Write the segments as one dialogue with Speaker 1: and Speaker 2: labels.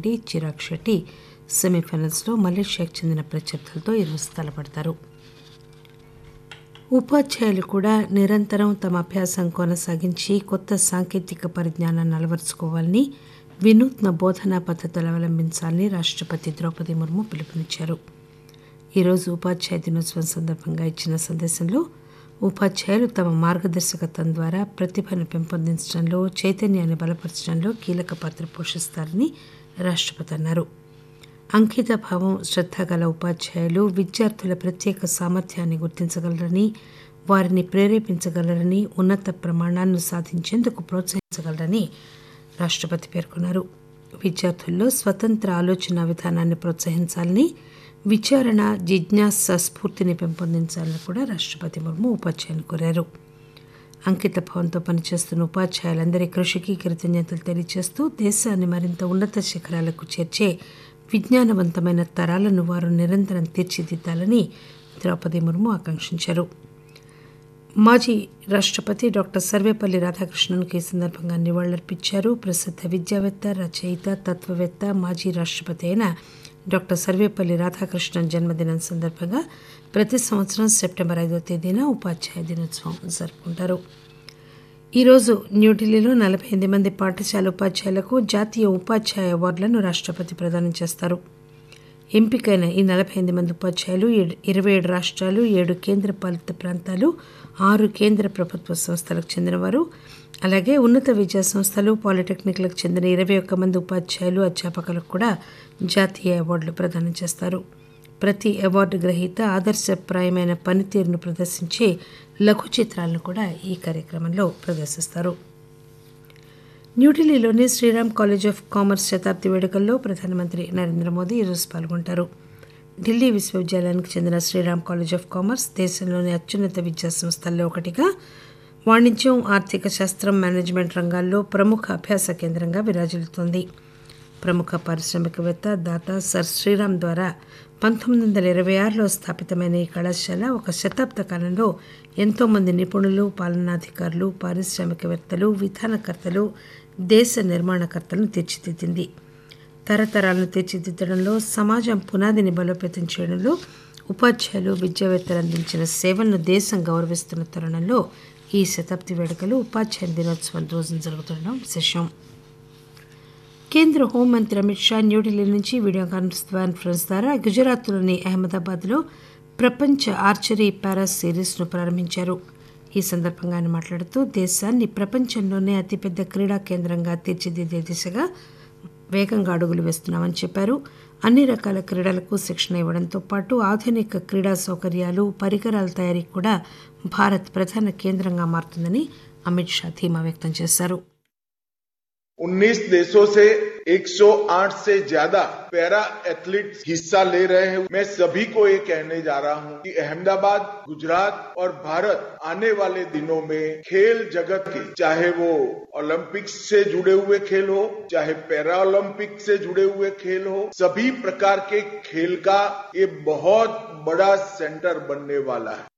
Speaker 1: రెడ్డి చిరాగ్ షెట్టి సెమీఫైనల్స్లో మలేషియాకు చెందిన ప్రత్యర్థులతో ఈరోజు తలపడతారు ఉపాధ్యాయులు కూడా నిరంతరం తమ అభ్యాసం కొనసాగించి కొత్త సాంకేతిక పరిజ్ఞానాన్ని అలవరుచుకోవాలని వినూత్న బోధనా పద్ధతులు అవలంబించాలని రాష్ట్రపతి ద్రౌపది ముర్ము పిలుపునిచ్చారు ఈరోజు ఉపాధ్యాయ దినోత్సవం సందర్భంగా ఇచ్చిన సందేశంలో ఉపాధ్యాయులు తమ మార్గదర్శకత్వం ద్వారా ప్రతిభను పెంపొందించడంలో చైతన్యాన్ని బలపరచడంలో కీలక పాత్ర పోషిస్తారని రాష్ట్రపతి అన్నారు అంకిత భావం శ్రద్ధ గల ఉపాధ్యాయులు విద్యార్థుల ప్రత్యేక సామర్థ్యాన్ని గుర్తించగలరని వారిని ప్రేరేపించగలరని ఉన్నత ప్రమాణాలను సాధించేందుకు ప్రోత్సహించగలరని రాష్ట్రపతి పేర్కొన్నారు విద్యార్థుల్లో స్వతంత్ర ఆలోచన విధానాన్ని ప్రోత్సహించాలని విచారణ జిజ్ఞాస స్ఫూర్తిని పెంపొందించాలని కూడా రాష్ట్రపతి ముర్ము ఉపాధ్యాయులు కోరారు అంకిత భావంతో పనిచేస్తున్న ఉపాధ్యాయులందరి కృషికి కృతజ్ఞతలు తెలియజేస్తూ దేశాన్ని మరింత ఉన్నత శిఖరాలకు చేర్చే విజ్ఞానవంతమైన తరాలను వారు నిరంతరం తీర్చిదిద్దాలని ద్రౌపది ముర్ము ఆకాంక్షించారు మాజీ రాష్ట్రపతి డాక్టర్ సర్వేపల్లి రాధాకృష్ణన్కు ఈ సందర్భంగా నివాళులర్పించారు ప్రసిద్ధ విద్యావేత్త రచయిత తత్వవేత్త మాజీ రాష్ట్రపతి అయిన డాక్టర్ సర్వేపల్లి రాధాకృష్ణన్ జన్మదినం సందర్భంగా ప్రతి సంవత్సరం సెప్టెంబర్ ఐదో తేదీన ఉపాధ్యాయ దినోత్సవం జరుపుకుంటారు ఈరోజు న్యూఢిల్లీలో నలభై ఎనిమిది మంది పాఠశాల ఉపాధ్యాయులకు జాతీయ ఉపాధ్యాయ అవార్డులను రాష్ట్రపతి ప్రదానం చేస్తారు ఎంపికైన ఈ నలభై ఎనిమిది మంది ఉపాధ్యాయులు ఇరవై ఏడు రాష్ట్రాలు ఏడు కేంద్ర పాలిత ప్రాంతాలు ఆరు కేంద్ర ప్రభుత్వ సంస్థలకు చెందినవారు అలాగే ఉన్నత విద్యా సంస్థలు పాలిటెక్నిక్లకు చెందిన ఇరవై ఒక్క మంది ఉపాధ్యాయులు అధ్యాపకులకు కూడా జాతీయ అవార్డులు ప్రదానం చేస్తారు ప్రతి అవార్డు గ్రహీత ఆదర్శప్రాయమైన పనితీరును ప్రదర్శించే లఘు చిత్రాలను కూడా ఈ కార్యక్రమంలో ప్రదర్శిస్తారు న్యూఢిల్లీలోని శ్రీరామ్ కాలేజ్ ఆఫ్ కామర్స్ శతాబ్ది వేడుకల్లో ప్రధానమంత్రి నరేంద్ర మోదీ ఈరోజు పాల్గొంటారు ఢిల్లీ విశ్వవిద్యాలయానికి చెందిన శ్రీరామ్ కాలేజ్ ఆఫ్ కామర్స్ దేశంలోని అత్యున్నత విద్యా సంస్థల్లో ఒకటిగా వాణిజ్యం ఆర్థిక శాస్త్రం మేనేజ్మెంట్ రంగాల్లో ప్రముఖ అభ్యాస కేంద్రంగా విరాజిల్లుతోంది ప్రముఖ పారిశ్రామికవేత్త దాత సర్ శ్రీరామ్ ద్వారా పంతొమ్మిది వందల ఇరవై ఆరులో స్థాపితమైన ఈ కళాశాల ఒక శతాబ్ద కాలంలో ఎంతోమంది నిపుణులు పాలనాధికారులు పారిశ్రామికవేత్తలు విధానకర్తలు దేశ నిర్మాణకర్తలను తీర్చిదిద్దింది తరతరాలను తీర్చిదిద్దడంలో సమాజం పునాదిని బలోపేతం చేయడంలో ఉపాధ్యాయులు విద్యావేత్తలు అందించిన సేవలను దేశం గౌరవిస్తున్న తరుణంలో ఈ శతాబ్ది వేడుకలు ఉపాధ్యాయ దినోత్సవం రోజున జరుగుతుండడం విశేషం కేంద్ర హోంమంత్రి అమిత్ షా న్యూఢిల్లీ నుంచి వీడియో కాన్ఫరెన్స్ ద్వారా గుజరాత్లోని అహ్మదాబాద్లో ప్రపంచ ఆర్చరీ పారా సిరీస్ను ప్రారంభించారు ఈ సందర్భంగా ఆయన మాట్లాడుతూ దేశాన్ని ప్రపంచంలోనే అతిపెద్ద క్రీడా కేంద్రంగా తీర్చిదిద్దే దిశగా వేగంగా అడుగులు వేస్తున్నామని చెప్పారు అన్ని రకాల క్రీడలకు శిక్షణ ఇవ్వడంతో పాటు ఆధునిక క్రీడా సౌకర్యాలు పరికరాల తయారీకి కూడా భారత్ ప్రధాన కేంద్రంగా మారుతుందని అమిత్ షా ధీమా వ్యక్తం చేశారు
Speaker 2: 19 देशों से 108 से ज्यादा पैरा एथलीट्स हिस्सा ले रहे हैं मैं सभी को ये कहने जा रहा हूं कि अहमदाबाद गुजरात और भारत आने वाले दिनों में खेल जगत के चाहे वो ओलंपिक्स से जुड़े हुए खेल हो चाहे पैरा ओलंपिक से जुड़े हुए खेल हो सभी प्रकार के खेल का ये बहुत बड़ा सेंटर बनने वाला है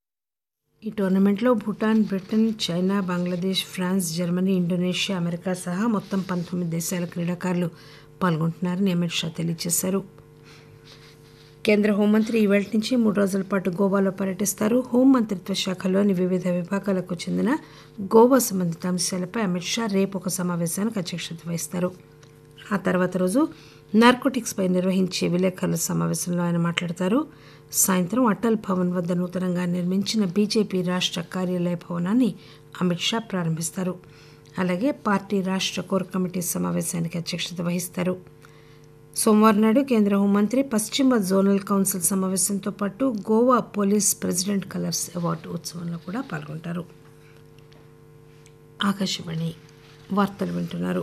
Speaker 1: ఈ టోర్నమెంట్లో Bhutan Britain China Bangladesh France Germany Indonesia America సహా మొత్తం పంతొమ్మిది దేశాల క్రీడాకారులు పాల్గొంటున్నారని అమిత్ షా తెలియజేశారు కేంద్ర హోంమంత్రి ఈవేళ నుంచి మూడు రోజుల పాటు గోవాలో పర్యటిస్తారు హోంమంత్రిత్వ శాఖలోని వివిధ విభాగాలకు చెందిన గోవా సంబంధిత అంశాలపై అమిత్ షా రేపు ఒక సమావేశానికి అధ్యక్షత వహిస్తారు ఆ తర్వాత రోజు నార్కోటిక్స్ పై నిర్వహించే విలేకరుల సమావేశంలో ఆయన మాట్లాడతారు సాయంత్రం అటల్ భవన్ వద్ద నూతనంగా నిర్మించిన బీజేపీ రాష్ట్ర కార్యాలయ భవనాన్ని అమిత్ షా ప్రారంభిస్తారు అలాగే పార్టీ రాష్ట్ర కోర్ కమిటీ సమావేశానికి అధ్యక్షత వహిస్తారు సోమవారం నాడు కేంద్ర హోంమంత్రి పశ్చిమ జోనల్ కౌన్సిల్ సమావేశంతో పాటు Goa police president colours award ఉత్సవంలో కూడా పాల్గొంటారు ఆకాశవాణి వార్తలు వింటున్నారు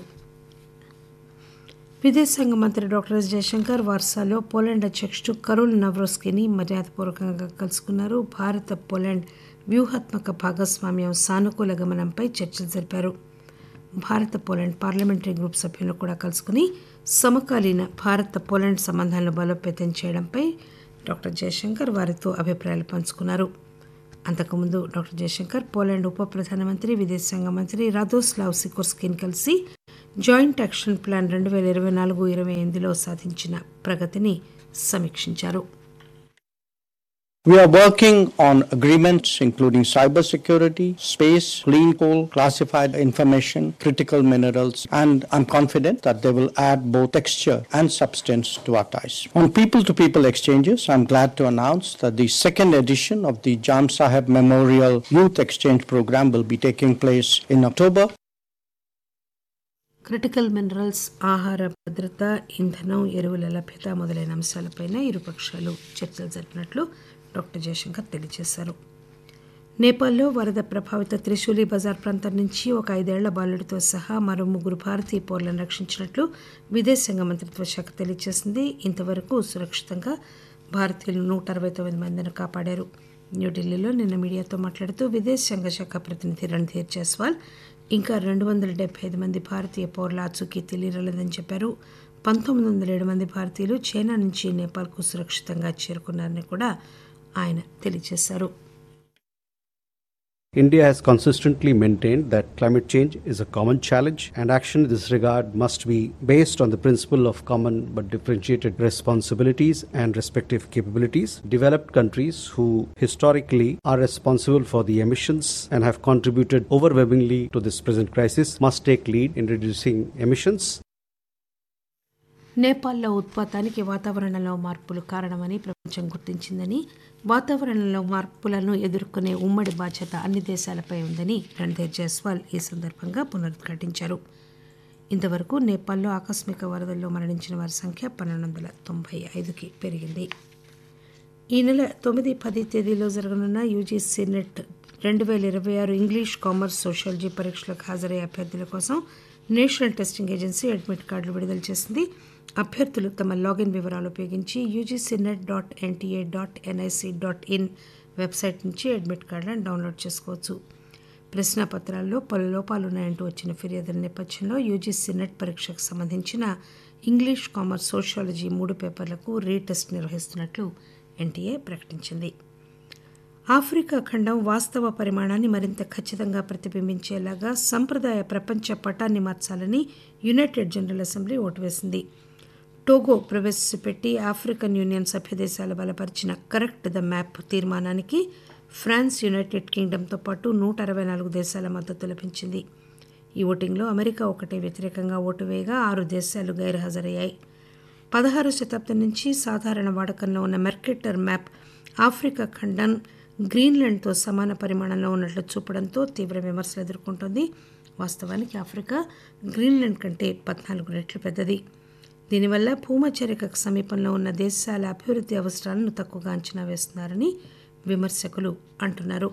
Speaker 1: విదేశాంగ మంత్రి డాక్టర్ ఎస్ జయశంకర్ వార్సాలో పోలాండ్ అధ్యక్షుడు కరోల్ నవ్రోస్కిని మర్యాదపూర్వకంగా కలుసుకున్నారు భారత పోలాండ్ వ్యూహాత్మక భాగస్వామ్యం సానుకూల గమనంపై చర్చలు జరిపారు భారత పోలాండ్ పార్లమెంటరీ గ్రూప్ సభ్యులను కూడా కలుసుకుని సమకాలీన భారత పోలాండ్ సంబంధాలను బలోపేతం చేయడంపై డాక్టర్ జయశంకర్ వారితో అభిప్రాయాలు పంచుకున్నారు అంతకుముందు డాక్టర్ జయశంకర్ పోలాండ్ ఉప ప్రధానమంత్రి విదేశాంగ మంత్రి రాదోస్లావ్ సికోర్స్కీని కలిసి జాయింట్ యాక్షన్ ప్లాన్ రెండు వేల ఇరవై నాలుగు ఇరవై ఎనిమిదిలో సాధించిన ప్రగతిని సమీక్షించారు
Speaker 3: We are working on agreements including cybersecurity, space, clean coal, classified information, critical minerals, and I'm confident that they will add both texture and substance to our ties. On people to people exchanges, I'm glad to announce that the second edition of the Jam Saheb Memorial Youth Exchange Program will be taking place in October.
Speaker 1: Critical minerals ఆహార భద్రత ఇంధనం ఎరువుల లభ్యత మొదలైన అంశాలపైన ఇరు పక్షాలు చర్చలు జరిపినట్లు డాక్టర్ జయశంకర్ తెలియజేశారు నేపాల్లో వరద ప్రభావిత త్రిశూలి బజార్ ప్రాంతం నుంచి ఒక ఐదేళ్ల బాలుడితో సహా మరో ముగ్గురు భారతీయ పౌరులను రక్షించినట్లు విదేశాంగ మంత్రిత్వ శాఖ తెలియజేసింది ఇంతవరకు సురక్షితంగా భారతీయులు నూట అరవై తొమ్మిది మందిని కాపాడారు న్యూఢిల్లీలో నిన్న మీడియాతో మాట్లాడుతూ విదేశాంగ శాఖ ప్రతినిధి రణ్ధీర్ జైస్వాల్ ఇంకా రెండు వందల డెబ్బై ఐదు మంది భారతీయ పౌరుల ఆచూకీ తెలియరాలేదని చెప్పారు పంతొమ్మిది వందల ఏడు మంది భారతీయులు చైనా నుంచి నేపాల్కు సురక్షితంగా చేరుకున్నారని కూడా ఆయన తెలియజేశారు
Speaker 4: India has consistently maintained that climate change is a common challenge, and action in this regard must be based on the principle of common but differentiated responsibilities and respective capabilities. Developed countries who historically are responsible for the emissions and have contributed overwhelmingly to this present crisis must take lead in reducing emissions
Speaker 1: నేపాల్లో ఉత్పాతానికి వాతావరణంలో మార్పులు కారణమని ప్రపంచం గుర్తించిందని వాతావరణంలో మార్పులను ఎదుర్కొనే ఉమ్మడి బాధ్యత అన్ని దేశాలపై ఉందని రణ్ధీర్ జైస్వాల్ ఈ సందర్భంగా పునరుద్ఘాటించారు ఇంతవరకు నేపాల్లో ఆకస్మిక వరదల్లో మరణించిన వారి సంఖ్య పన్నెండు వందల తొంభై ఐదుకి పెరిగింది ఈ నెల తొమ్మిది పది తేదీలో జరగనున్న యూజీసీ నెట్ రెండు వేల ఇరవై ఆరు ఇంగ్లీష్ కామర్స్ సోషాలజీ పరీక్షలకు హాజరయ్యే అభ్యర్థుల కోసం నేషనల్ టెస్టింగ్ ఏజెన్సీ అడ్మిట్ కార్డులు విడుదల చేసింది అభ్యర్థులు తమ లాగిన్ వివరాలు ఉపయోగించి UGC NET dot NTA dot NIC dot in website నుంచి అడ్మిట్ కార్డులను డౌన్లోడ్ చేసుకోవచ్చు ప్రశ్నాపత్రాల్లో పలు లోపాలున్నాయంటూ వచ్చిన ఫిర్యాదుల నేపథ్యంలో యూజీసీ నెట్ పరీక్షకు సంబంధించిన ఇంగ్లీష్ కామర్స్ సోషాలజీ మూడు పేపర్లకు రీటెస్ట్ నిర్వహిస్తున్నట్లు ఎన్టీఏ ప్రకటించింది ఆఫ్రికా ఖండం వాస్తవ పరిమాణాన్ని మరింత ఖచ్చితంగా ప్రతిబింబించేలాగా సంప్రదాయ ప్రపంచ పటాన్ని మార్చాలని యునైటెడ్ జనరల్ అసెంబ్లీ ఓటు వేసింది టోగో ప్రవేశపెట్టి ఆఫ్రికన్ యూనియన్ సభ్యదేశాలు బలపరిచిన కరెక్ట్ ద మ్యాప్ తీర్మానానికి ఫ్రాన్స్ యునైటెడ్ కింగ్డమ్తో పాటు నూట అరవై నాలుగు దేశాల మద్దతు లభించింది ఈ ఓటింగ్లో అమెరికా ఒకటే వ్యతిరేకంగా ఓటు వేయగా ఆరు దేశాలు గైర్హాజరయ్యాయి పదహారు శతాబ్దం నుంచి సాధారణ వాడకంలో ఉన్న మెర్కెటర్ మ్యాప్ ఆఫ్రికా ఖండం గ్రీన్లాండ్తో సమాన పరిమాణంలో ఉన్నట్లు చూపడంతో తీవ్ర విమర్శలు ఎదుర్కొంటోంది వాస్తవానికి ఆఫ్రికా గ్రీన్లాండ్ కంటే పద్నాలుగు రెట్లు పెద్దది దీనివల్ల భూమచరికకు సమీపంలో ఉన్న దేశాల అభివృద్ధి అవసరాలను తక్కువగా అంచనా వేస్తున్నారని విమర్శకులు అంటున్నారు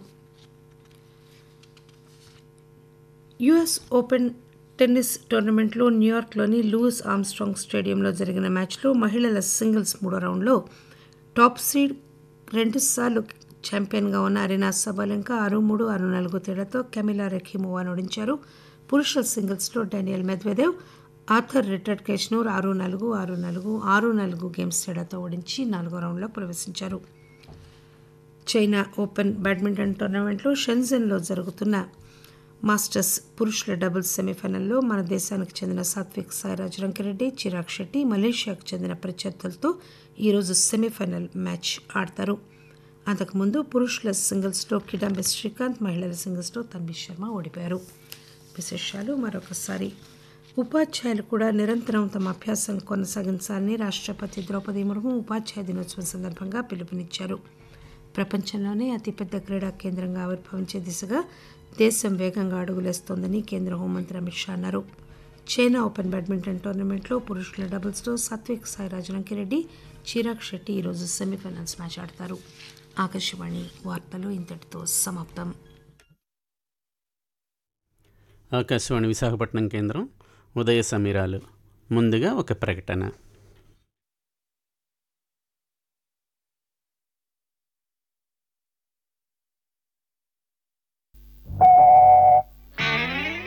Speaker 1: యుఎస్ ఓపెన్ టెన్నిస్ టోర్నమెంట్లో న్యూయార్క్లోని లూయిస్ ఆమ్స్ట్రాంగ్ స్టేడియంలో జరిగిన మ్యాచ్లో మహిళల సింగిల్స్ మూడో రౌండ్లో టాప్ సీడ్ రెండుసార్లు ఛాంపియన్గా ఉన్న అరీనా సబాలెంకా ఆరు మూడు ఆరు నాలుగు తేడాతో కెమిలా రెఖీమోవాను ఓడించారు పురుషుల సింగిల్స్లో డానియల్ మెద్వెదేవ్ ఆర్థర్ రిటర్డ్ కేష్నూర్ ఆరు నాలుగు ఆరు నాలుగు ఆరు నాలుగు గేమ్స్ తేడాతో ఓడించి నాలుగో రౌండ్లో ప్రవేశించారు చైనా ఓపెన్ బ్యాడ్మింటన్ టోర్నమెంట్లో షెన్జెన్లో జరుగుతున్న మాస్టర్స్ పురుషుల డబుల్స్ సెమీఫైనల్లో మన దేశానికి చెందిన సాత్విక్ సాయిరాజ్ రంకిరెడ్డి చిరాగ్ శెట్టి మలేషియాకు చెందిన ప్రత్యర్థులతో ఈరోజు సెమీఫైనల్ మ్యాచ్ ఆడతారు అంతకుముందు పురుషుల సింగిల్స్లో కిడాంబి శ్రీకాంత్ మహిళల సింగిల్స్లో తన్వి శర్మ ఓడిపోయారు విశేషాలు మరొకసారి ఉపాధ్యాయులు కూడా నిరంతరం తమ అభ్యాసం కొనసాగించాలని రాష్ట్రపతి ద్రౌపది ముర్ము ఉపాధ్యాయ దినోత్సవం సందర్భంగా పిలుపునిచ్చారు ప్రపంచంలోనే అతిపెద్ద క్రీడా కేంద్రంగా ఆవిర్భవించే దిశగా దేశం వేగంగా అడుగులేస్తోందని కేంద్ర హోంమంత్రి అమిత్ షా అన్నారు చైనా ఓపెన్ బ్యాడ్మింటన్ టోర్నమెంట్లో పురుషుల డబుల్స్లో సాత్విక్ సాయిరాజ్ రంకిరెడ్డి చిరాగ్ శెట్టి ఈరోజు సెమీఫైనల్స్ మ్యాచ్ ఆడతారు ఆకాశవాణి వార్తలు ఇంతటితో సమాప్తం
Speaker 5: ఆకాశవాణి విశాఖపట్నం కేంద్రం ఉదయ సమీరాలు ముందుగా ఒక ప్రకటన